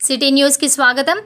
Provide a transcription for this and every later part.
city news కి స్వాగతం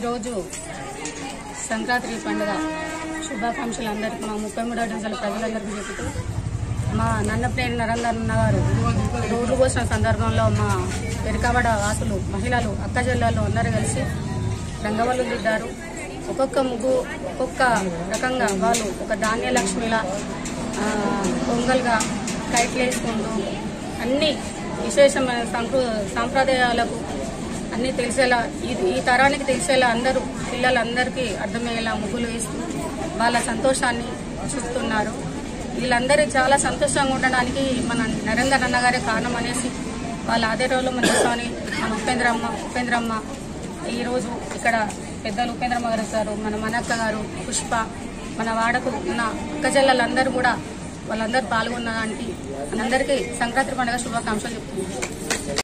ఈరోజు సంక్రాంతి పండుగ శుభాకాంక్షలు అందరికీ మా ముప్పై మూడో డివిజన్ల ప్రజలందరికీ చెబుతూ మా నన్నపనేని నరేందర్ అన్న గారు రోడ్లు పోసిన సందర్భంలో మా పెరికావడ వాసులు మహిళలు అక్క జిల్లాలో అందరూ కలిసి రంగవల్లు దిద్దారు ఒక్కొక్క ముగ్గు ఒక్కొక్క రకంగా వాళ్ళు ఒక ధాన్య లక్ష్మిలా ఆ, పొంగల్గా కైట్లు వేసుకుంటూ అన్ని విశేషమైన సంప్ర సాంప్రదాయాలకు అన్నీ తెలిసేలా ఇది ఈ తరానికి తెలిసేలా అందరూ పిల్లలందరికీ అర్థమయ్యేలా ముగ్గులు వేస్తూ వాళ్ళ సంతోషాన్ని చూపుతున్నారు వీళ్ళందరూ చాలా సంతోషంగా ఉండడానికి మన నరేందర్ అన్న గారే కారణం అనేసి వాళ్ళ అదే రోజులో మన స్వామి మన ఉపేంద్రమ్మ ఉపేంద్రమ్మ ఈరోజు ఇక్కడ పెద్దలు ఉపేంద్రమ్మ గారు సారు మన మనక్క గారు పుష్ప మన వాడకు ఉన్న అక్కజల్లలందరూ కూడా వాళ్ళందరూ పాల్గొన్న దానికి మనందరికీ సంక్రాంతి పండుగ శుభాకాంక్షలు చెప్తున్నాను